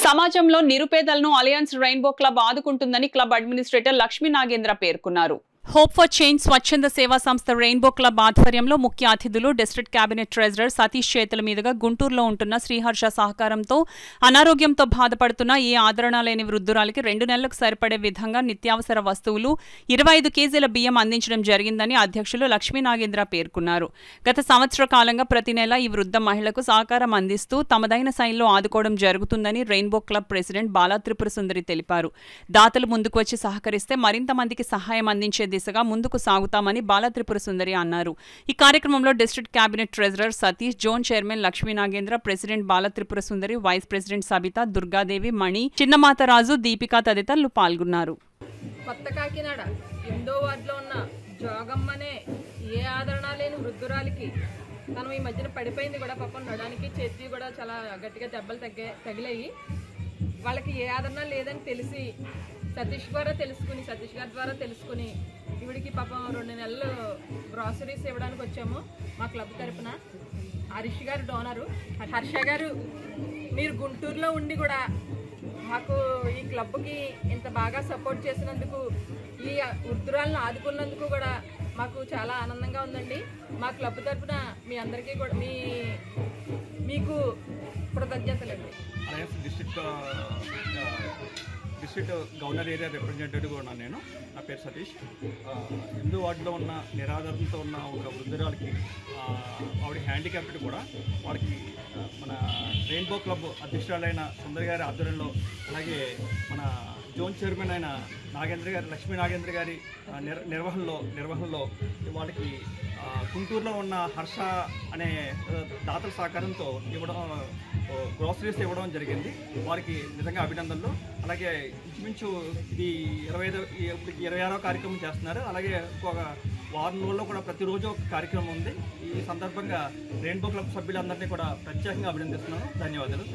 సమాజంలో నిరుపేదలను alliance rainbow club ఆదుకుంటుందని క్లబ్ అడ్మినిస్ట్రేటర్ లక్ష్మీ నాగేంద్ర పేర్కొన్నారు హోప్ ఫర్ చేంజ్ స్వచ్ఛంద సేవా సంస్థ రెయిన్బో క్లబ్ ఆధ్వర్యంలో ముఖ్య అతిథులు డిస్ట్రిక్ట్ కేబినెట్ ట్రెజరర్ సతీష్ చేతుల మీదుగా గుంటూరులో ఉంటున్న శ్రీహర్ష సహకారంతో అనారోగ్యంతో బాధపడుతున్న ఈ ఆదరణ లేని వృద్ధురాలికి రెండు నెలలకు సరిపడే విధంగా నిత్యావసర వస్తువులు ఇరవై ఐదు కేజీల బియ్యం అందించడం జరిగిందని అధ్యక్షులు లక్ష్మీ నాగేంద్ర పేర్కొన్నారు గత సంవత్సర కాలంగా ప్రతి నెల ఈ వృద్ధ మహిళకు సహకారం అందిస్తూ తమదైన శైలిలో ఆదుకోవడం జరుగుతుందని rainbow club president Bala Tripura Sundari తెలిపారు దాతలు ముందుకు వచ్చి సహకరిస్తే మరింత మందికి సహాయం అందించే దిశగా ముందుకు సాగుతామని బాలా త్రిపుర సుందరి అన్నారు ఈ కార్యక్రమంలో district cabinet treasurer Satish zone chairman Lakshmi Nagendra president Bala Tripura Sundari vice president Sabita Durgadevi Mani Chinnamataraju Deepika తదితరులు పాల్గొన్నారు కొత్త కాకినాడ ఎనిమిదో వార్డులో ఉన్న జోగమ్మనే ఏ ఆదరణ లేని వృద్ధురాలికి తను ఈ మధ్యన పడిపోయింది కూడా పాపం నడానికి చేతి కూడా చాలా గట్టిగా దెబ్బలు తగ్గే తగిలాయి వాళ్ళకి ఏ ఆదరణ లేదని తెలిసి సతీష్ ద్వారా తెలుసుకుని సతీష్ గారి ద్వారా తెలుసుకుని ఈవిడికి పాపం రెండు నెలలు గ్రాసరీస్ ఇవ్వడానికి వచ్చాము మా క్లబ్ తరపున హరీష్ గారు డోనరు హర్ష గారు మీరు గుంటూరులో ఉండి కూడా మాకు ఈ క్లబ్కి ఇంత బాగా సపోర్ట్ చేసినందుకు ఈ వృద్ధురాలను ఆదుకున్నందుకు కూడా మాకు చాలా ఆనందంగా ఉందండి మా క్లబ్ తరపున మీ అందరికీ కూడా మీ మీకు కృతజ్ఞతలండి alliance district district governor area రిప్రజెంటేటివ్గా ఉన్నాను నేను నా పేరు సతీష్ ఆ, హిందూ వార్డులో ఉన్న నిరాధారంతో ఉన్న ఒక వృద్ధురాలకి ఆ, ఆవిడ హ్యాండిక్యాప్డ్ కూడా వాడికి ఆ, మన రెయిన్బో క్లబ్ అధ్యక్షురాలైన సుందర్ గారి ఆధ్వర్యంలో అలాగే మన జోన్ చైర్మన్ అయిన నాగేంద్ర గారి లక్ష్మీ నాగేంద్ర గారి ఆ, నిర్ నిర్వహణలో నిర్వహణలో వాళ్ళకి ఆ, గుంటూరులో ఉన్న హర్ష అనే ఆ, దాతల సహకారంతో ఇవ్వడం గ్రోసరీస్ ఇవ్వడం జరిగింది వారికి నిజంగా అభినందనలు అలాగే ఇంచుమించు ఇది ఇరవై ఐదు ఇప్పుడు ఇరవై ఆరో కార్యక్రమం చేస్తున్నారు అలాగే ఇంకొక వారం రోజుల్లో కూడా ప్రతిరోజు ఒక కార్యక్రమం ఉంది ఈ సందర్భంగా రెయిన్బో క్లబ్ సభ్యులందరినీ కూడా ప్రత్యేకంగా అభినందిస్తున్నాను ధన్యవాదాలు